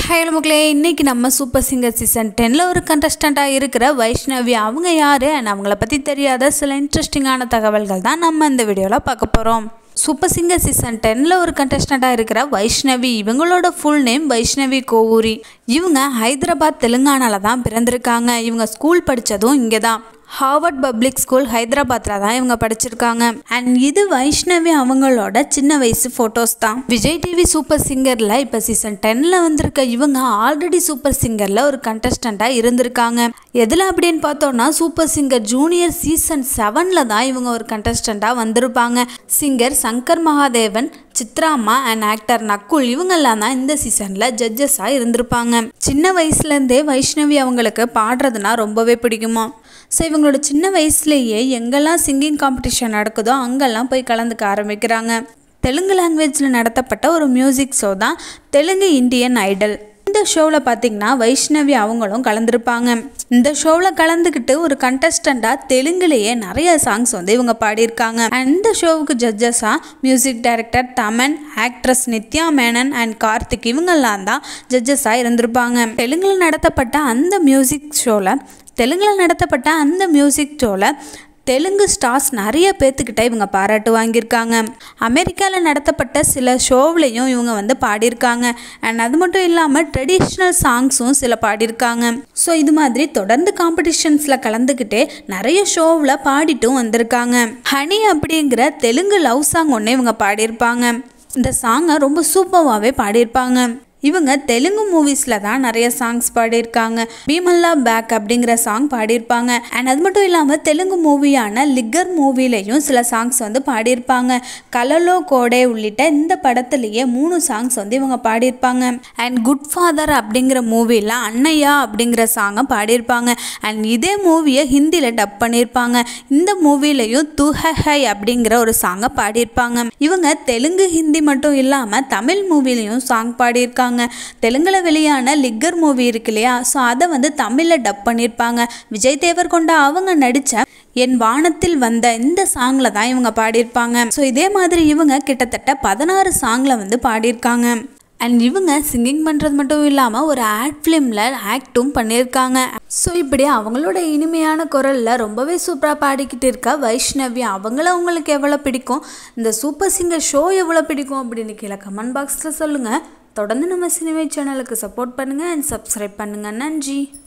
hello மக்களே இன்னைக்கு நம்ம சூப்பர் சிங்கர் சீசன் டென்னில் ஒரு கண்டஸ்டண்ட்டாக இருக்கிற வைஷ்ணவி அவங்க யார் அண்ட் அவங்கள பற்றி தெரியாத சில இன்ட்ரெஸ்டிங்கான தகவல்கள் தான் நம்ம இந்த வீடியோவில் பார்க்க போகிறோம் சூப்பர் சிங்கர் சீசன் டென்னில் ஒரு கண்டஸ்டண்ட்டாக இருக்கிற வைஷ்ணவி இவங்களோட ஃபுல் நேம் வைஷ்ணவி கோவூரி இவங்க ஹைதராபாத் தெலுங்கானால தான் பிறந்திருக்காங்க இவங்க ஸ்கூல் படித்ததும் இங்கே தான் ஹார்வர்ட் பப்ளிக் ஸ்கூல் ஹைதராபாத்தில் தான் இவங்க படிச்சிருக்காங்க அண்ட் இது வைஷ்ணவி அவங்களோட சின்ன வயசு ஃபோட்டோஸ் தான் விஜய் டிவி சூப்பர் சிங்கரில் இப்போ சீசன் டென்னில் வந்திருக்க இவங்க ஆல்ரெடி சூப்பர் சிங்கரில் ஒரு கண்டஸ்டண்ட்டாக இருந்திருக்காங்க எதில் அப்படின்னு பார்த்தோன்னா சூப்பர் சிங்கர் ஜூனியர் சீசன் செவனில் தான் இவங்க ஒரு கண்டஸ்டண்ட்டாக வந்திருப்பாங்க சிங்கர் சங்கர் மகாதேவன் சித்ராமா அண்ட் ஆக்டர் நக்குல் இவங்கெல்லாம் தான் இந்த சீசனில் ஜட்ஜஸாக இருந்திருப்பாங்க சின்ன வயசுலேருந்தே வைஷ்ணவி அவங்களுக்கு பாடுறதுனா ரொம்பவே பிடிக்குமா ஸோ இவங்களோட சின்ன வயசுலேயே எங்கெல்லாம் சிங்கிங் காம்படிஷன் நடக்குதோ அங்கெல்லாம் போய் கலந்துக்க ஆரம்பிக்கிறாங்க தெலுங்கு லாங்குவேஜில் நடத்தப்பட்ட ஒரு மியூசிக் ஷோ தான் தெலுங்கு இந்தியன் ஐடல் இந்த ஷோவில் பார்த்தீங்கன்னா வைஷ்ணவி அவங்களும் கலந்துருப்பாங்க இந்த ஷோவில் கலந்துக்கிட்டு ஒரு கண்டஸ்டண்ட்டாக தெலுங்குலேயே நிறைய சாங்ஸ் வந்து இவங்க பாடியிருக்காங்க அண்ட் இந்த ஷோவுக்கு ஜட்ஜஸாக music director Thaman actress Nithya Menon and Karthik இவங்கெல்லாம் தான் ஜட்ஜஸாக இருந்திருப்பாங்க தெலுங்கில் நடத்தப்பட்ட அந்த மியூசிக் ஷோவில் தெலுங்கில் நடத்தப்பட்ட அந்த மியூசிக் ஷோவில் தெலுங்கு ஸ்டார்ஸ் நிறைய பேர்த்துக்கிட்ட இவங்க பாராட்டு வாங்கியிருக்காங்க அமெரிக்காவில் நடத்தப்பட்ட சில ஷோவ்லையும் இவங்க வந்து பாடியிருக்காங்க அண்ட் அது மட்டும் இல்லாமல் ட்ரெடிஷ்னல் சாங்ஸும் சில பாடியிருக்காங்க ஸோ இது மாதிரி தொடர்ந்து காம்படிஷன்ஸில் கலந்துக்கிட்டே நிறைய ஷோவில் பாடிட்டும் வந்திருக்காங்க ஹனி அப்படிங்கிற தெலுங்கு லவ் சாங் ஒன்று இவங்க பாடியிருப்பாங்க இந்த சாங்கை ரொம்ப சூப்பராகவே பாடியிருப்பாங்க இவங்க தெலுங்கு மூவிஸில் தான் நிறைய சாங்ஸ் பாடியிருக்காங்க பீமல்லா பேக் அப்படிங்கிற சாங் பாடியிருப்பாங்க அண்ட் அது மட்டும் இல்லாமல் தெலுங்கு மூவியான லிக்கர் மூவிலையும் சில சாங்ஸ் வந்து பாடியிருப்பாங்க கலலோ கோடே உள்ளிட்ட இந்த படத்துலேயே மூணு சாங்ஸ் வந்து இவங்க பாடியிருப்பாங்க அண்ட் குட் ஃபாதர் அப்படிங்கிற மூவியில் அன்னையா அப்படிங்கிற சாங்கை பாடியிருப்பாங்க அண்ட் இதே மூவியை ஹிந்தியில் டப் பண்ணியிருப்பாங்க இந்த மூவிலையும் துஹை அப்படிங்கிற ஒரு சாங்கை பாடியிருப்பாங்க இவங்க தெலுங்கு ஹிந்தி மட்டும் இல்லாமல் தமிழ் மூவிலையும் சாங் பாடியிருக்காங்க பண்ணியிருப்பாங்க தெலுங்கில் வெளியான லிக்கர் மூவி இருக்கு இல்லையா ஸோ அதை வந்து தமிழில் டப் பண்ணியிருப்பாங்க விஜய் தேவர் கொண்ட அவங்க நடித்த என் வானத்தில் வந்த இந்த சாங்கில் தான் இவங்க பாடியிருப்பாங்க ஸோ இதே மாதிரி இவங்க கிட்டத்தட்ட பதினாறு சாங்கில் வந்து பாடியிருக்காங்க அண்ட் இவங்க சிங்கிங் பண்ணுறது மட்டும் இல்லாமல் ஒரு ஆட் ஃபிலிமில் ஆக்டும் பண்ணியிருக்காங்க ஸோ இப்படி அவங்களோட இனிமையான குரலில் ரொம்பவே சூப்பராக பாடிக்கிட்டு இருக்க வைஷ்ணவி அவங்கள உங்களுக்கு எவ்வளோ பிடிக்கும் இந்த சூப்பர் சிங்கர் ஷோ எவ்வளோ பிடிக்கும் அப்படின்னு கீழே கமெண்ட் பாக்ஸில் சொல்லுங்கள் தொடர்ந்து நம்ம சினிமை சேனலுக்கு சப்போர்ட் பண்ணுங்கள் அண்ட் சப்ஸ்கிரைப் பண்ணுங்கள் நன்றி